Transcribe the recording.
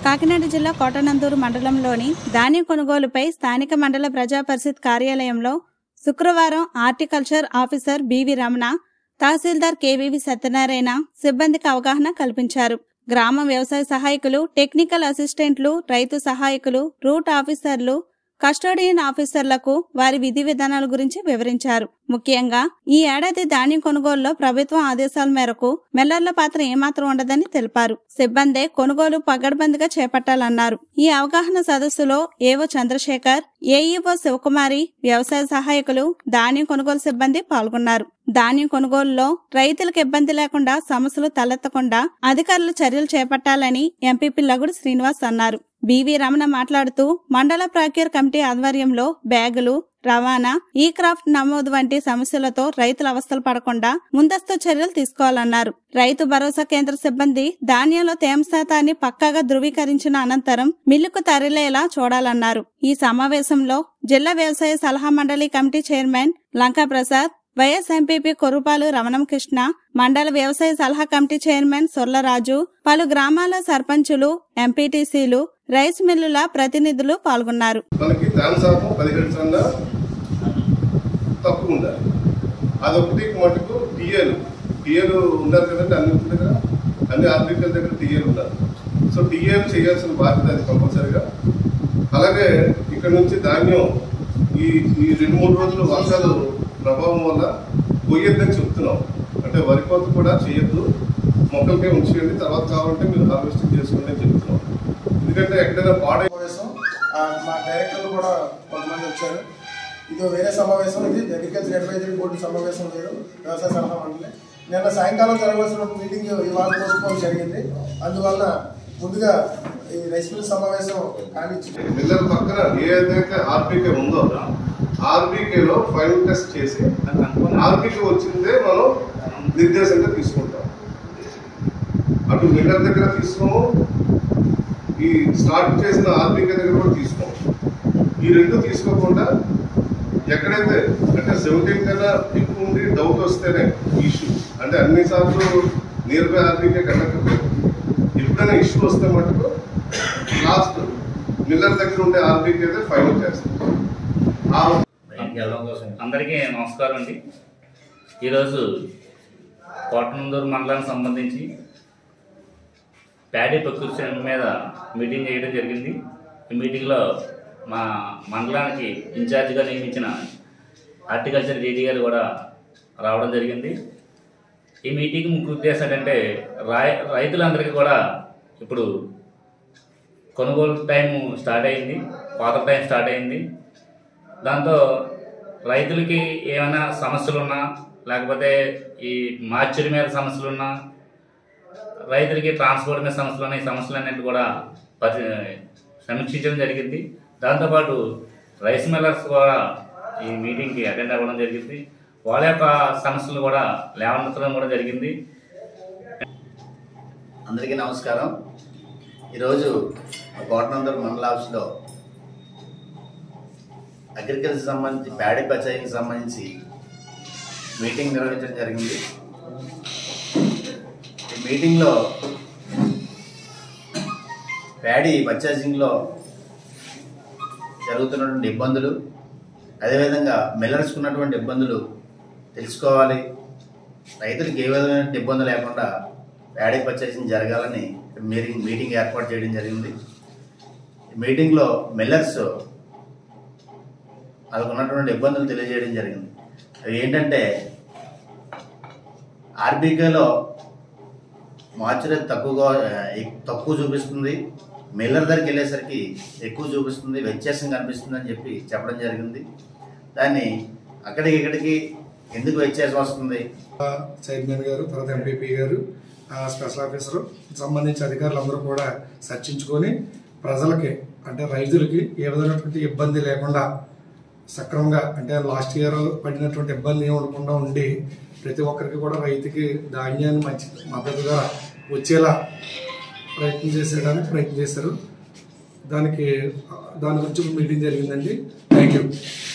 కాకినాడ జిల్లా కోటనందూరు మండలంలోని ధాన్యం కొనుగోలుపై స్థానిక మండల ప్రజా పరిషత్ కార్యాలయంలో శుక్రవారం horticulture officer BV Ramana tahsildar KVV Satyanarayana సిబ్బందికి అవగాహన కల్పించారు గ్రామ వ్యవసాయ సహాయకులు టెక్నికల్ అసిస్టెంట్లు రైతు సహాయకులు రూట్ ఆఫీసర్లు కస్టోడియన్ ఆఫీసర్లకు వారి విధి విధానాల గురించి వివరించారు ముఖ్యంగా ఈ ఏడాది ధాన్యం కొనుగోలులో ప్రభుత్వం ఆదేశాల మేరకు మెల్లర్ల పాత్ర ఏమాత్రం ఉండదని తెలిపారు సిబ్బందే కొనుగోలు పగడ్బందీగా చేపట్టాలన్నారు ఈ అవగాహన సదస్సులో ఏవో చంద్రశేఖర్ ఏఈఓ శివకుమారి వ్యవసాయ సహాయకులు ధాన్యం కొనుగోలు సిబ్బంది పాల్గొన్నారు ధాన్యం కొనుగోలులో రైతులకు ఇబ్బంది లేకుండా సమస్యలు తలెత్తకుండా అధికారులు చర్యలు చేపట్టాలని ఎంపీపీ లగుడు శ్రీనివాస్ అన్నారు బివి రమణ మాట్లాడుతూ మండల ప్రాక్యూర్ కమిటీ ఆధ్వర్యంలో బ్యాగులు రవాణా ఈ క్రాఫ్ట్ నమోదు వంటి సమస్యలతో రైతులు అవస్థలు పడకుండా ముందస్తు చర్యలు తీసుకోవాలన్నారు రైతు భరోసా కేంద్ర సిబ్బంది ధాన్యంలో తేమ శాతాన్ని పక్కాగా ధృవీకరించిన అనంతరం మిల్లుకు తరలేలా చూడాలన్నారు ఈ సమావేశంలో జిల్లా వ్యవసాయ సలహా మండలి committee chairman Lanka Prasad YS MPP Korupalu Ramanam Krishna మండల వ్యవసాయ సలహా కమిటీ చైర్మన్ సొర్లరాజు పలు గ్రామాల సర్పంచులు ఎంపీటీసీలు రైస్ మిల్లుల ప్రతినిధులు పాల్గొన్నారు మనకి తేమ శాతం పదిహేడు సన్న తక్కువ ఉండాలి అదొకటి మటుకు టీఏలు టీఏలు ఉన్నారు కదండి అన్ని ఊరి దగ్గర అన్ని ఆర్బికల్ దగ్గర టీఏలు ఉన్నారు సో టీఏలు చేయాల్సిన బాధ్యత అది కంపల్సరిగా అలాగే ఇక్కడ నుంచి ధాన్యం ఈ ఈ రెండు మూడు రోజులు వర్షాలు ప్రభావం వల్ల కొయ్యొద్దని చెప్తున్నాం అంటే వరి కోత కూడా చేయొద్దు మొక్కలకే ఉంచేయండి తర్వాత కావాలంటే మీరు హార్వెస్టింగ్ చేసుకోండి అని చెప్తున్నాం ఎందుకంటే ఎక్కడైనా పాడై సమావేశం ఆ, మా డైరెక్టర్లు కూడా కొంతమంది వచ్చారు ఇది వేరే సమావేశం ఇది అగ్రికల్చర్ అడ్వైజరీ బోర్డు సమావేశం లేదు వ్యవసాయ సలహా మండలి నిన్న సాయంకాలం జరగవలసిన మీటింగ్ ఇవాళ పోస్ట్పోన్ జరిగింది అందువల్ల ముందుగా ఈ రైస్ మిల్ సమావేశం కానిచ్చి మిల్లర్ పక్కన ఏదైతే ఆర్బీకే ఉందో ఆర్బీకేలో ఫైనల్ టెస్ట్ చేసి ఆర్బీకే వచ్చిందే మనం నిర్దేశంగా తీసుకుంటాం అటు మిల్లర్ దగ్గర తీసుకోము ఈ స్టార్ట్ చేసిన ఆర్బీకే దగ్గర కూడా తీసుకోము ఈ రెండు తీసుకోకుండా ఎక్కడైతే అంటే సెవెంటీన్ కన్నా ఎక్కువ ఉండి డౌట్ వస్తేనే ఇష్యూ అంటే అన్ని సార్లు నియర్ బై ఆర్బీకే కట్టకపోతే ఎప్పుడైనా ఇష్యూ వస్తే మటుకు లాస్ట్ మిల్లర్ దగ్గర ఉండే ఆర్బీకి అయితే ఫైనల్ చేస్తాం ఆ అందరికీ నమస్కారం అండి ఈరోజు కోటనందూరు మండలానికి సంబంధించి ప్యాడీ ప్రకృతి మీద మీటింగ్ చేయడం జరిగింది ఈ మీటింగ్లో మా మండలానికి ఇన్ఛార్జిగా నియమించిన హార్టికల్చర్ డీడీ గారు కూడా రావడం జరిగింది ఈ మీటింగ్ ముఖ్య ఉద్దేశం ఏంటంటే రాయ్ రైతులందరికీ కూడా ఇప్పుడు కొనుగోలు టైం స్టార్ట్ అయింది కోత టైం స్టార్ట్ అయింది దాంతో రైతులకి ఏమైనా సమస్యలు ఉన్నా లేకపోతే ఈ మార్చిడి మీద సమస్యలు ఉన్నా రైతులకి ట్రాన్స్పోర్ట్ మీద సమస్యలు ఉన్నాయి ఈ సమస్యలన్నింటి కూడా పరి సమీక్షించడం జరిగింది దాంతోపాటు రైస్ మిల్లర్స్ కూడా ఈ మీటింగ్కి అటెండ్ అవ్వడం జరిగింది వాళ్ళ యొక్క సమస్యలు కూడా లేవనెత్తడం కూడా జరిగింది అందరికీ నమస్కారం ఈరోజు మా కోటనందర్ మండల ఆఫీస్లో అగ్రికల్చర్ సంబంధించి ప్యాడీ పచాయికి సంబంధించి మీటింగ్ నిర్వహించడం జరిగింది ఈ మీటింగ్లో ప్యాడీ పర్చేసింగ్లో జరుగుతున్నటువంటి ఇబ్బందులు అదేవిధంగా మిల్లర్స్కి ఉన్నటువంటి ఇబ్బందులు తెలుసుకోవాలి రైతులకు ఏ విధమైన ఇబ్బంది లేకుండా ప్యాడీ పర్చేసింగ్ జరగాలని మీటింగ్ మీటింగ్ ఏర్పాటు చేయడం జరిగింది ఈ మీటింగ్లో మిల్లర్స్ వాళ్ళకు ఉన్నటువంటి ఇబ్బందులు తెలియజేయడం జరిగింది అవి ఏంటంటే ఆర్బీకేలో మార్చురీ తక్కువగా ఎక్- తక్కువ చూపిస్తుంది మిల్లర్ దగ్గరికి వెళ్ళేసరికి ఎక్కువ చూపిస్తుంది వ్యత్యాసం కనిపిస్తుంది అని చెప్పి చెప్పడం జరిగింది దాన్ని అక్కడికి ఇక్కడికి ఎందుకు వ్యత్యాసం వస్తుంది చైర్మన్ గారు తర్వాత ఎంపీపీ గారు ఆ స్పెషల్ ఆఫీసర్ సంబంధించిన అధికారులు అందరూ కూడా చర్చించుకొని ప్రజలకి అంటే రైతులకి ఏ విధమైనటువంటి ఇబ్బంది లేకుండా సక్రమంగా అంటే లాస్ట్ ఇయర్ పడినటువంటి ఇబ్బంది ఏమి ఉండకుండా ఉండి ప్రతి ఒక్కరికి కూడా రైతుకి ధాన్యాన్ని మంచి మద్దతుగా వచ్చేలా ప్రయత్నం చేసేయడానికి ప్రయత్నం చేశారు దానికి దాని గురించి మీటింగ్ జరిగిందండి థ్యాంక్ యూ